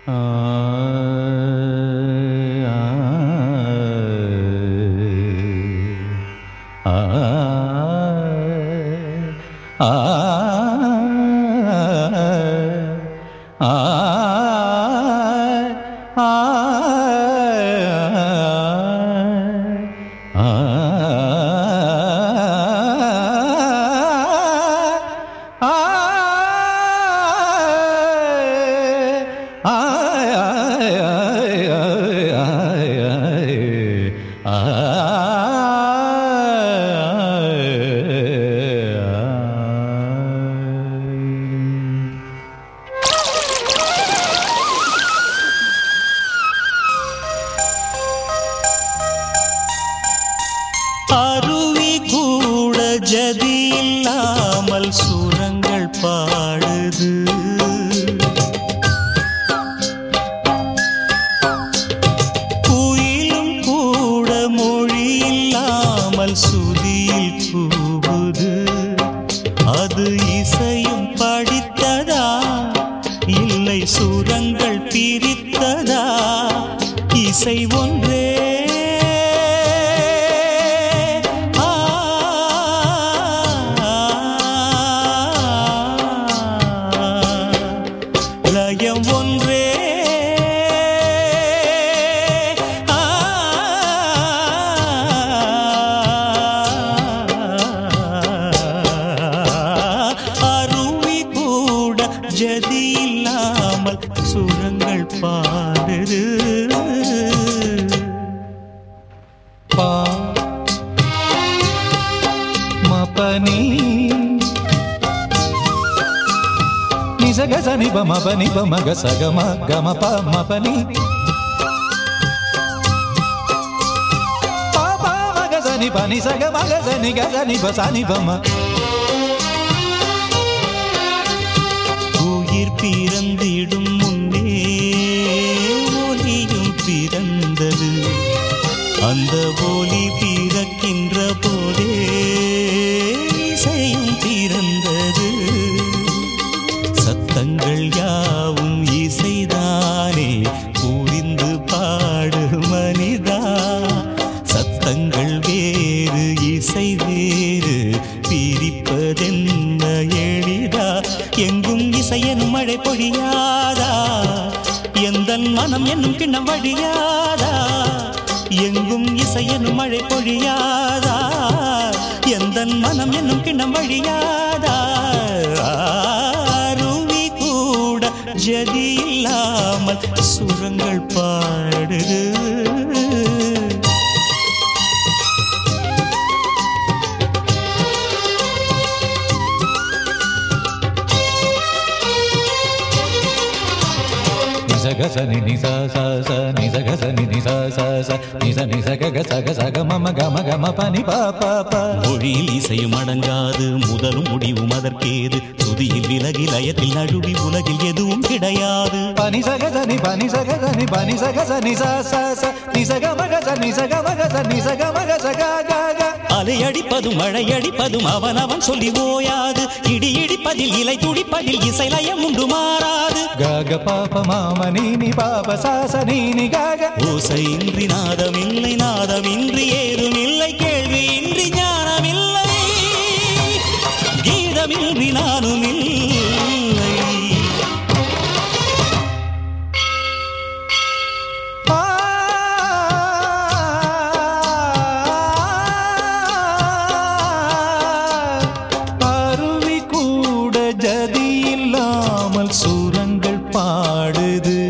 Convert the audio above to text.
அருவி கூட ஜதி இல்லாமல் சுரங்கள் பாடுது குயிலும் கூட மொழி இல்லாமல் சுதியில் கூவுது அது இசையும் படித்ததா இல்லை சுரங்கள் பிரித்ததா இசை ஒன்றே ஆ, லயம் ஒன்றே ஆ, அருவி கூட ஜதி இல்லாமல் சுரங்கள் பாடுது பா மபனி நிசக சனி ப மபனி ப மக சக ம கம ப மபனி பா பா மக சனி ப நி சக மக சனி க சனி ப சனி ப ம உயிர் பிறந்திடும் முன்னே ஒலியும் பிறந்தது அந்த ஒலி பிறக்கின்ற போதே இசையும் பிறந்தது சத்தங்கள் யாவும் இசைதானே புரிந்து பாடு மனிதா சத்தங்கள் வேறு இசை வேறு பிரிப்பதென்ன எளிதா எங்கும் இசையெனும் மழை பொழியாதா எந்த மனம் என்னும் கிண்ணம் வழியாதா எங்கும் இசையெனும் மழை பொழியாதா எந்த மனம் என்னும் கிண்ணம் வழியாதா அருவி கூட ஜதி இல்லாமல் சுரங்கள் பாடுது நிசக சனி நிச ச ச நிசக சனி நிச ச ச நிச நிசக க சக சக மம கம கம பனி ப ப ப மொழியில் இசையும் அடங்காது முதலும் முடிவும் அதற்கேது துதியில் விலகி லயத்தில் நழுவி உலகில் எதுவும் கிடையாது பனி சக சனி பனி சக சனி பனி சக சனி ச ச ச நிசக மக ச நிசக மக ச நிசக மக ச க க க அலையடிப்பதும் மழையடிப்பதும் அவனவன் சொல்லி ஓயாது இடி இடிப்பதில் இலை துடிப்பதில் இசை லயம் உண்டு மாறாது க க ப ப ம ம நீ நீ ப ப ச ச நீ நீ க க ஓசையின்றி நாதமில்லை நாதமின்றி ஏதுமில்லை கேள்வியின்றி ஞானமில்லை கீதமின்றி நானும் இல்லை ஆ அருவி கூட ஜதி இல்லாமல் சூரங்கள் பாடுது